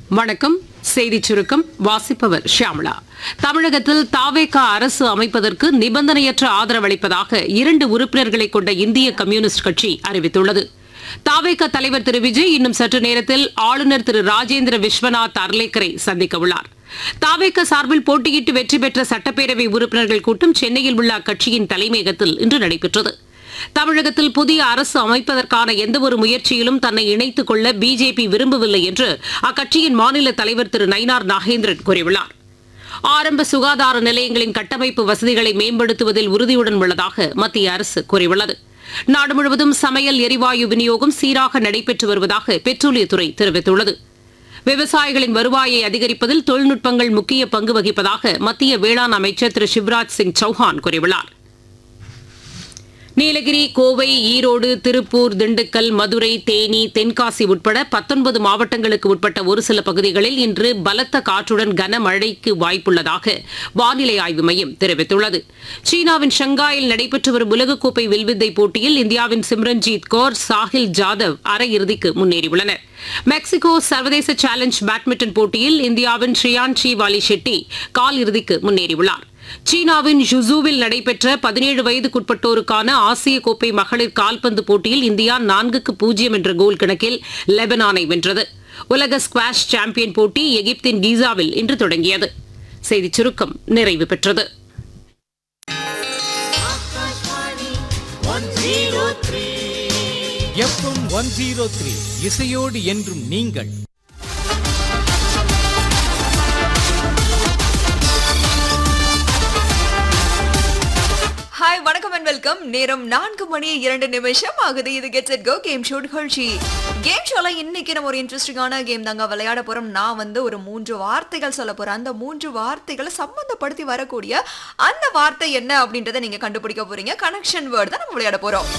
வணக்கம் செய்திச் சுருக்கம் வாசிப்பவர் ஷியாமளா தமிழகத்தில் தாவேகா அரசு அமைப்பதற்கு நிபந்தனையற்ற ஆதரவு அளிப்பதாக இரண்டு உறுப்பினர்களை கொண்ட இந்திய கம்யூனிஸ்ட் கட்சி அறிவித்துள்ளது தாவேகா தலைவர் திரு விஜய் இன்னும் சற்று நேரத்தில் ஆளுநர் திரு ராஜேந்திர விஸ்வநாத் அர்லேக்கரை சந்திக்க உள்ளார் தாவேக சார்பில் போட்டியிட்டு வெற்றி பெற்ற சட்டப்பேரவை உறுப்பினர்கள் கூட்டம் சென்னையில் உள்ள அக்கட்சியின் தலைமையகத்தில் இன்று நடைபெற்றது தமிழகத்தில் புதிய அரசு அமைப்பதற்கான எந்தவொரு முயற்சியிலும் தன்னை இணைத்துக் கொள்ள பிஜேபி விரும்பவில்லை என்று அக்கட்சியின் மாநில தலைவர் திரு நயினார் நாகேந்திரன் கூறியுள்ளார் ஆரம்ப சுகாதார நிலையங்களின் கட்டமைப்பு வசதிகளை மேம்படுத்துவதில் உறுதியுடன் உள்ளதாக மத்திய அரசு கூறியுள்ளது நாடு முழுவதும் சமையல் எரிவாயு விநியோகம் சீராக நடைபெற்று வருவதாக பெட்ரோலியத்துறை தெரிவித்துள்ளது விவசாயிகளின் வருவாயை அதிகரிப்பதில் தொழில்நுட்பங்கள் முக்கிய பங்கு வகிப்பதாக மத்திய வேளாண் அமைச்சர் திரு சிவராஜ் சிங் சௌஹான் கூறியுள்ளார் நீலகிரி கோவை ஈரோடு திருப்பூர் திண்டுக்கல் மதுரை தேனி தென்காசி உட்பட பத்தொன்பது மாவட்டங்களுக்கு உட்பட்ட ஒரு சில பகுதிகளில் இன்று பலத்த காற்றுடன் கனமழைக்கு வாய்ப்புள்ளதாக வானிலை ஆய்வு மையம் தெரிவித்துள்ளது சீனாவின் ஷங்காயில் நடைபெற்று வரும் உலகக்கோப்பை வில்வித்தை போட்டியில் இந்தியாவின் சிம்ரன்ஜீத் கौर சாஹில் ஜாதவ் அரையிறுதிக்கு முன்னேறியுள்ளனர் மெக்சிகோ சர்வதேச சேலஞ்ச் பேட்மிண்டன் போட்டியில் இந்தியாவின் ஷியான்ஷி வாலி ஷெட்டி கால் இறுதிக்கு முன்னேறியுள்ளார் சீனாவின் ஜுசூவில் நடைபெற்ற பதினேழு வயதுக்குட்பட்டோருக்கான ஆசிய கோப்பை மகளிர் கால்பந்து போட்டியில் இந்தியா நான்குக்கு பூஜ்ஜியம் என்ற கோல் கணக்கில் லெபனானை வென்றது உலக ஸ்குவாஷ் சாம்பியன் போட்டி எகிப்தின் கீசாவில் இன்று தொடங்கியது செய்திச் சுருக்கம் நிறைவு பெற்றது எஃப்எம் ஒன் ஜீரோ த்ரீ இசையோடு என்றும் நீங்கள் ஹாய் வணக்கம் அண்ட் வெல்கம் நேரம் நான்கு மணி இரண்டு நிமிஷம் ஆகுது இது get set go game show நிகழ்ச்சி கேம் ஷோல இன்னைக்கு நம்ம ஒரு இன்ட்ரெஸ்டிங்கான கேம் தாங்க விளையாட போறோம் நான் வந்து ஒரு மூன்று வார்த்தைகள் சொல்ல போறேன் அந்த மூன்று வார்த்தைகளை சம்பந்தப்படுத்தி வரக்கூடிய அந்த வார்த்தை என்ன அப்படின்றத நீங்க கண்டுபிடிக்க போறீங்க கனெக்ஷன் வேர்டு தான் நம்ம விளையாட போறோம்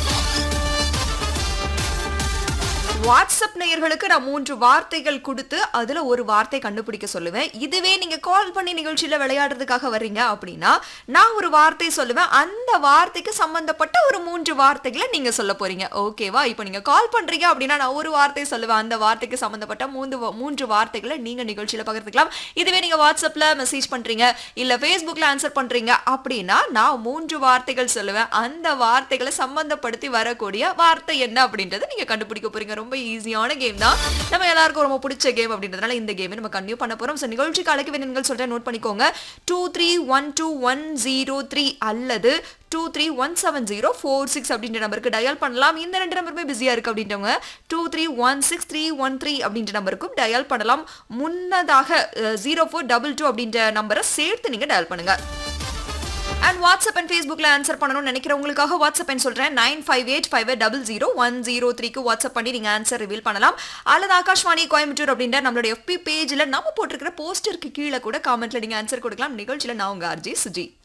வாட்ஸ்அப் நேயர்களுக்கு நான் மூன்று வார்த்தைகள் கொடுத்து அதுல ஒரு வார்த்தை கண்டுபிடிக்க சொல்லுவேன் இதுவே நீங்க கால் பண்ணி நிகழ்ச்சியில விளையாடுறதுக்காக வர்றீங்க அப்படின்னா நான் ஒரு வார்த்தை சொல்லுவேன் அந்த வார்த்தைக்கு சம்பந்தப்பட்ட ஒரு மூன்று வார்த்தைகளை நீங்க சொல்ல போறீங்க ஓகேவா இப்போ நீங்க கால் பண்றீங்க அப்படின்னா நான் ஒரு வார்த்தை சொல்லுவேன் அந்த வார்த்தைக்கு சம்பந்தப்பட்ட மூன்று வா- மூன்று வார்த்தைகளை நீங்க நிகழ்ச்சியில பகிர்ந்துக்கலாம் இதுவே நீங்க வாட்ஸ்அப்ல மெசேஜ் பண்றீங்க இல்ல ஃபேஸ்புக்ல ஆன்சர் பண்றீங்க அப்படின்னா நான் மூன்று வார்த்தைகள் சொல்லுவேன் அந்த வார்த்தைகளை சம்பந்தப்படுத்தி வரக்கூடிய வார்த்தை என்ன அப்படின்றத நீங்க கண்டுபிடிக்க போறீங்க ரொம்ப ஈஸியான கேம் தான் நம்ம எல்லாருக்கும் ரொம்ப பிடிச்ச கேம் அப்படின்றதுனால இந்த கேமை நம்ம கண்டினியூ பண்ண போறோம் ஸோ நிகழ்ச்சிக்கு அழைக்க வேணுங்கள் சொல்றேன் நோட் பண்ணிக்கோங்க two three one two one zero three அல்லது two three one seven zero four six அப்படின்ற நம்பருக்கு டயல் பண்ணலாம் இந்த ரெண்டு நம்பருமே பிஸியாக இருக்குது அப்படின்றவங்க two three one six three one three அப்படின்ற நம்பருக்கும் டயல் பண்ணலாம் முன்னதாக ஜீரோ ஃபோர் டபுள் டூ அப்படின்ற நம்பரை சேர்த்து நீங்கள் டயல் பண்ணுங்க அண்ட் வாட்ஸ்அப் அண்ட் ஃபேஸ்புக்கில் ஆன்சர் பண்ணணும்னு நினைக்கிறவங்களுக்காக வாட்ஸ்அப் எண் சொல்கிறேன் nine five eight five double zero one zero த்ரீக்கு வாட்ஸ்அப் பண்ணி நீங்கள் ஆன்சர் ரிவீல் பண்ணலாம் அல்லது ஆகாஷ்வாணி கோயம்புத்தூர் அப்படின்ற நம்மளோட எஃபி பேஜில் நம்ம போட்டிருக்கிற போஸ்டருக்கு கீழே கூட காமெண்ட்ல நீங்கள் ஆன்சர் கொடுக்கலாம் நிகழ்ச்சியில் நான் உங்கள் ஆர்ஜி சுஜி